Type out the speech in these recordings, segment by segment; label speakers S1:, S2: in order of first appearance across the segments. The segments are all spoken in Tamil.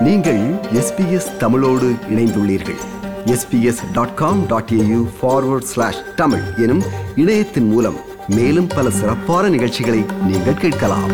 S1: நீங்கள் எஸ்பிஎஸ் தமிழோடு இணைந்துள்ளீர்கள் SBS dot com dot AU forward slash Tamil எனும் இணையத்தின் மூலம் மேலும் பல சிறப்பான நிகழ்ச்சிகளை நீங்கள் கேட்கலாம்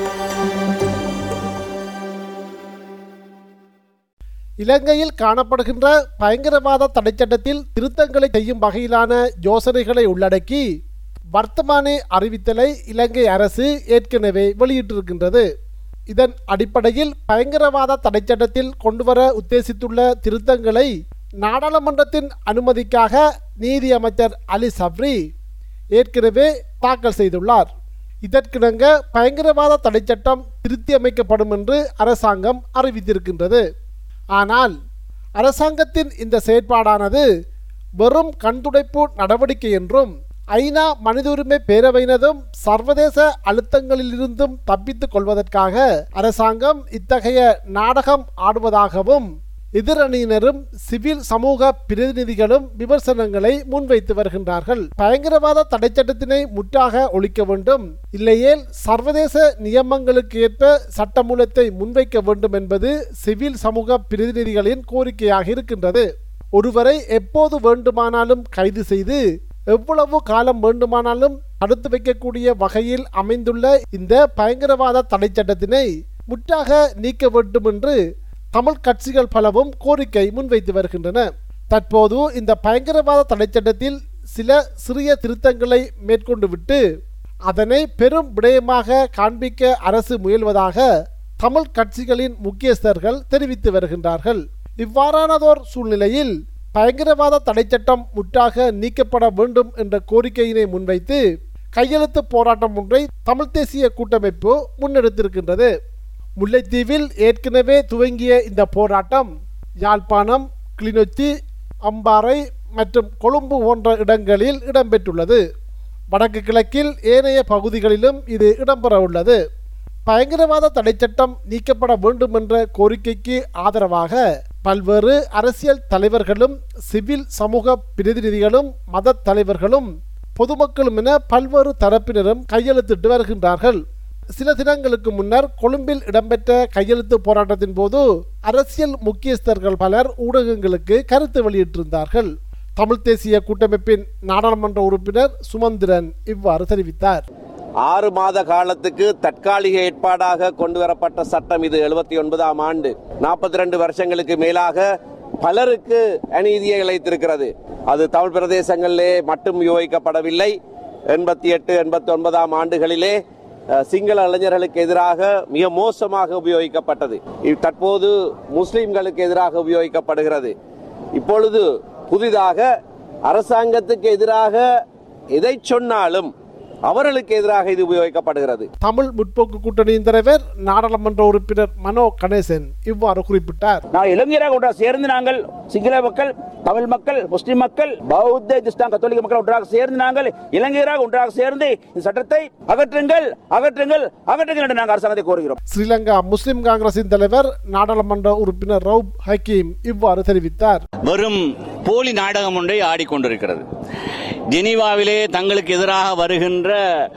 S2: இலங்கையில் காணப்படுகின்ற பயங்கரவாத தடைச்சட்டத்தில் திருத்தங்களை செய்யும் வகையிலான யோசனைகளை உள்ளடக்கி வர்த்தமானே அறிவித்தலை இலங்கை அரசு ஏற்கனவே வெளியிட்டிருக்கின்றது இதன் அடிப்படையில் பயங்கரவாத தடைச்சட்டத்தில் கொண்டுவர உத்தேசித்துள்ள திருத்தங்களை நாடாளுமன்றத்தின் அனுமதிக்காக நீதி அமைச்சர் அலி சப்ரி ஏற்கனவே தாக்கல் செய்துள்ளார் இதற்கிணங்க பயங்கரவாத தடைச்சட்டம் திருத்தி அமைக்கப்படும் என்று அரசாங்கம் அறிவித்திருக்கின்றது ஆனால் அரசாங்கத்தின் இந்த செயற்பாடானது வெறும் கண்துடைப்பு நடவடிக்கை என்றும் ஐநா மனித உரிமை பேரவையினதும் சர்வதேச அழுத்தங்களிலிருந்தும் தப்பித்துக் கொள்வதற்காக அரசாங்கம் இத்தகைய நாடகம் ஆடுவதாகவும் எதிரணியினரும் சிவில் சமூக பிரதிநிதிகளும் விமர்சனங்களை முன்வைத்து வருகின்றார்கள் பயங்கரவாத தடைச்சட்டத்தினை முற்றாக ஒழிக்க வேண்டும் இல்லையேல் சர்வதேச நியமங்களுக்கு ஏற்ப சட்டமூலத்தை முன்வைக்க வேண்டும் என்பது சிவில் சமூக பிரதிநிதிகளின் கோரிக்கையாக இருக்கின்றது ஒருவரை எப்போது வேண்டுமானாலும் கைது செய்து எவ்வளவு காலம் வேண்டுமானாலும் தடுத்து வைக்கக்கூடிய வகையில் அமைந்துள்ள இந்த பயங்கரவாத தடைச்சட்டத்தினை முற்றாக நீக்க வேண்டும் என்று தமிழ் கட்சிகள் பலவும் கோரிக்கை முன்வைத்து வருகின்றன தற்போது இந்த பயங்கரவாத தடைச்சட்டத்தில் சில சிறிய திருத்தங்களை மேற்கொண்டு விட்டு அதனை பெரும் விடயமாக காண்பிக்க அரசு முயல்வதாக தமிழ் கட்சிகளின் முக்கியஸ்தர்கள் தெரிவித்து வருகின்றார்கள் இவ்வாறானதோர் சூழ்நிலையில் பயங்கரவாத தடைச்சட்டம் முற்றாக நீக்கப்பட வேண்டும் என்ற கோரிக்கையினை முன்வைத்து கையெழுத்து போராட்டம் ஒன்றை தமிழ் தேசிய கூட்டமைப்பு முன்னெடுத்திருக்கின்றது முல்லைத்தீவில் ஏற்கனவே துவங்கிய இந்த போராட்டம் யாழ்ப்பாணம் கிளிநொச்சி அம்பாறை மற்றும் கொழும்பு போன்ற இடங்களில் இடம்பெற்றுள்ளது வடக்கு கிழக்கில் ஏனைய பகுதிகளிலும் இது இடம்பெற உள்ளது பயங்கரவாத தடைச்சட்டம் நீக்கப்பட வேண்டும் என்ற கோரிக்கைக்கு ஆதரவாக பல்வேறு அரசியல் தலைவர்களும் சிவில் சமூக பிரதிநிதிகளும் மத தலைவர்களும் பொதுமக்களும் என பல்வேறு தரப்பினரும் கையெழுத்திட்டு வருகின்றார்கள் சில தினங்களுக்கு முன்னர் கொழும்பில் இடம்பெற்ற கையெழுத்து போராட்டத்தின் போது அரசியல் முக்கியஸ்தர்கள் பலர் ஊடகங்களுக்கு கருத்து வெளியிட்டிருந்தார்கள் தமிழ் தேசிய கூட்டமைப்பின் நாடாளுமன்ற உறுப்பினர் சுமந்திரன் இவ்வாறு தெரிவித்தார்
S3: ஆறு மாத காலத்துக்கு தற்காலிக ஏற்பாடாக கொண்டு வரப்பட்ட சட்டம் இது எழுபத்தி ஒன்பதாம் ஆண்டு நாற்பத்தி ரெண்டு வருஷங்களுக்கு மேலாக பலருக்கு அநீதியை இழைத்திருக்கிறது அது தமிழ் பிரதேசங்களிலே மட்டும் யோகிக்கப்படவில்லை எண்பத்தி எட்டு எண்பத்தி ஒன்பதாம் ஆண்டுகளிலே அஹ், சிங்கள இளைஞர்களுக்கு எதிராக மிக மோசமாக உபயோகிக்கப்பட்டது இ- தற்போது முஸ்லிம்களுக்கு எதிராக உபயோகிக்கப்படுகிறது இப்பொழுது புதிதாக அரசாங்கத்துக்கு எதிராக எதை சொன்னாலும் அவர்களுக்கு எதிராக இது உபயோகிக்கப்படுகிறது
S2: தமிழ் முற்போக்கு கூட்டணியின் தலைவர் நாடாளுமன்ற உறுப்பினர் மனோ கணேசன் இவ்வாறு குறிப்பிட்டார்
S4: நான் இளைஞராக ஒன்றாக சேர்ந்து நாங்கள் சிங்கள மக்கள் தமிழ் மக்கள் முஸ்லிம் மக்கள் பௌத்த கிறிஸ்தான் கத்தோலிக்க மக்கள் ஒன்றாக சேர்ந்து நாங்கள் இளைஞராக ஒன்றாக சேர்ந்து இந்த சட்டத்தை அகற்றுங்கள் அகற்றுங்கள் அகற்றுங்கள் என்று நாங்கள் அரசாங்கத்தை கோருகிறோம்
S2: ஸ்ரீலங்கா முஸ்லிம் காங்கிரசின் தலைவர் நாடாளுமன்ற உறுப்பினர் ரவுப் ஹக்கீம் இவ்வாறு தெரிவித்தார்
S5: வெறும் போலி நாடகம் ஒன்றை ஆடிக்கொண்டிருக்கிறது ஜெனீவாவிலே தங்களுக்கு எதிராக வருகின்ற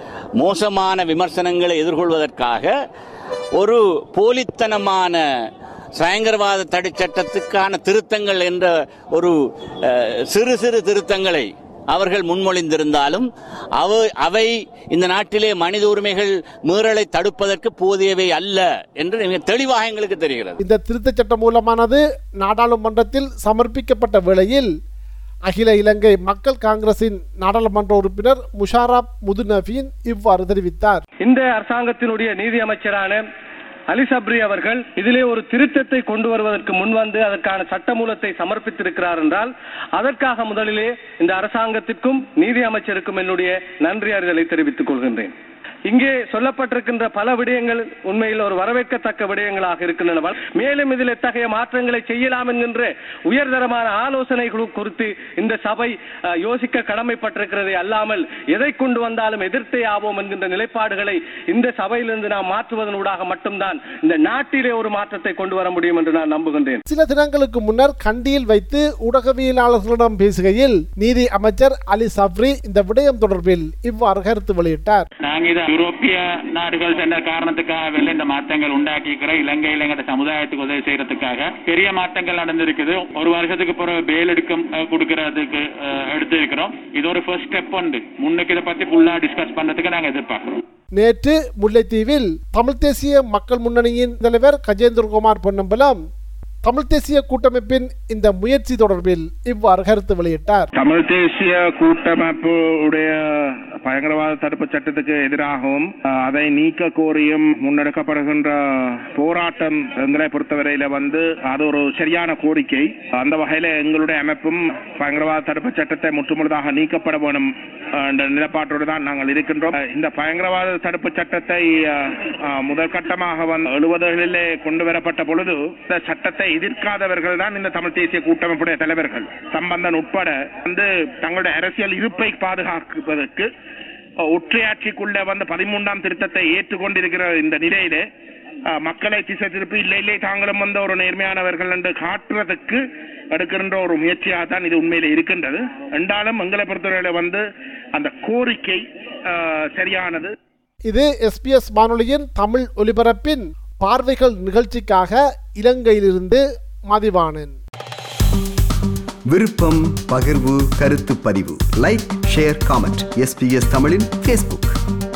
S5: மோசமான விமர்சனங்களை எதிர்கொள்வதற்காக ஒரு போலித்தனமான பயங்கரவாத தடை சட்டத்துக்கான திருத்தங்கள் என்ற ஒரு அஹ், சிறு சிறு திருத்தங்களை அவர்கள் முன்மொழிந்திருந்தாலும் அவ அவை இந்த நாட்டிலே மனித உரிமைகள் மீறலை தடுப்பதற்கு போதியவை அல்ல என்று மிக தெளிவாக எங்களுக்கு தெரிகிறது
S2: இந்த திருத்தச் சட்ட மூலமானது நாடாளுமன்றத்தில் சமர்ப்பிக்கப்பட்ட வேளையில் அகில இலங்கை மக்கள் காங்கிரசின் நாடாளுமன்ற உறுப்பினர் முஷாரப் முதுநபீன் இவ்வாறு தெரிவித்தார்
S6: இந்த அரசாங்கத்தினுடைய நீதி அமைச்சரான அலி சப்ரி அவர்கள் இதிலே ஒரு திருத்தத்தை கொண்டு வருவதற்கு முன்வந்து அதற்கான சட்டமூலத்தை சமர்ப்பித்திருக்கிறார் என்றால் அதற்காக முதலிலே இந்த அரசாங்கத்திற்கும் நீதி அமைச்சருக்கும் என்னுடைய நன்றி அறிதலை தெரிவித்துக் கொள்கின்றேன் இங்கே சொல்லப்பட்டிருக்கின்ற பல விடயங்கள் உண்மையில் ஒரு வரவேற்கத்தக்க விடயங்களாக இருக்கின்றன மேலும் இதில் எத்தகைய மாற்றங்களை செய்யலாம் என்கின்ற உயர்தரமான ஆலோசனைகள் குறித்து இந்த சபை அஹ், யோசிக்க கடமைப்பட்டிருக்கிறதே அல்லாமல் எதை கொண்டு வந்தாலும் எதிர்த்தே ஆவோம் என்கின்ற நிலைப்பாடுகளை இந்த சபையிலிருந்து நாம் மாற்றுவதனூடாக மட்டும்தான் இந்த நாட்டிலே ஒரு மாற்றத்தை கொண்டு வர முடியும் என்று நான் நம்புகின்றேன்
S2: சில தினங்களுக்கு முன்னர் கண்டியில் வைத்து ஊடகவியலாளர்களிடம் பேசுகையில் நீதி அமைச்சர் அலி சப்ரி இந்த விடயம் தொடர்பில் இவ்வாறு கருத்து வெளியிட்டார்
S7: நாங்க இதை யூரோப்பிய நாடுகள் சென்ற காரணத்துக்காக இந்த மாற்றங்கள் உண்டாக்கிக்கிற இலங்கையில் எங்கட சமுதாயத்துக்கு உதவி செய்யறதுக்காக பெரிய மாற்றங்கள் நடந்திருக்குது ஒரு வருஷத்துக்கு பிறகு பேல் எடுக்க அஹ், கொடுக்கறதுக்கு அஹ், எடுத்திருக்கிறோம் இது ஒரு ஃபர்ஸ்ட் ஸ்டெப் உண்டு முன்னுக்கு இதை பத்தி ஃபுல்லா டிஸ்கஸ் பண்றதுக்கு நாங்க எதிர்பார்க்கிறோம்
S2: நேற்று முல்லைத்தீவில் தமிழ் தேசிய மக்கள் முன்னணியின் தலைவர் கஜேந்திரகுமார் பொன்னம்பலம் தமிழ் தேசிய கூட்டமைப்பின் இந்த முயற்சி தொடர்பில் இவ்வாறு கருத்து வெளியிட்டார்
S8: தமிழ் தேசிய கூட்டமைப்பு உடைய பயங்கரவாத தடுப்பு சட்டத்துக்கு எதிராகவும் அஹ், அதை நீக்க கோரியும் முன்னெடுக்கப்படுகின்ற போராட்டம் எங்களை பொறுத்தவரையில வந்து அது ஒரு சரியான கோரிக்கை அந்த வகையில எங்களுடைய அமைப்பும் பயங்கரவாத தடுப்பு சட்டத்தை முற்றுமுழுதாக நீக்கப்பட வேணும் அஹ், என்ற நிலப்பாட்டோடு தான் நாங்கள் இருக்கின்றோம் அஹ், இந்த பயங்கரவாத தடுப்பு சட்டத்தை அஹ், அஹ், முதல் கட்டமாக வந்து எழுபதுகளிலே கொண்டு வரப்பட்ட பொழுது இந்த சட்டத்தை எதிர்க்காதவர்கள் தான் இந்த தமிழ் தேசிய கூட்டமைப்புடைய தலைவர்கள் சம்பந்தன் உட்பட வந்து தங்களுடைய அரசியல் இருப்பை பாதுகாப்பதற்கு அஹ், ஒற்றையாட்சிக்குள்ள வந்து பதிமூன்றாம் திருத்தத்தை ஏற்றுக்கொண்டிருக்கிற இந்த நிலையிலே அஹ், மக்களை திசை திருப்பி இல்லை இல்லை தாங்களும் வந்து ஒரு நேர்மையானவர்கள் என்று காட்டுறதுக்கு எடுக்கின்ற ஒரு முயற்சியாக தான் இது உண்மையில இருக்கின்றது என்றாலும் எங்களை பொறுத்தவரையில வந்து அந்த கோரிக்கை அஹ், சரியானது
S2: இது எஸ்பிஎஸ் வானொலியின் தமிழ் ஒலிபரப்பின் பார்வைகள் நிகழ்ச்சிக்காக இலங்கையிலிருந்து மதிவாணன்
S1: விருப்பம் பகிர்வு கருத்து பதிவு லைக் ஷேர் காமெண்ட் எஸ்பிஎஸ் தமிழின் ஃபேஸ்புக்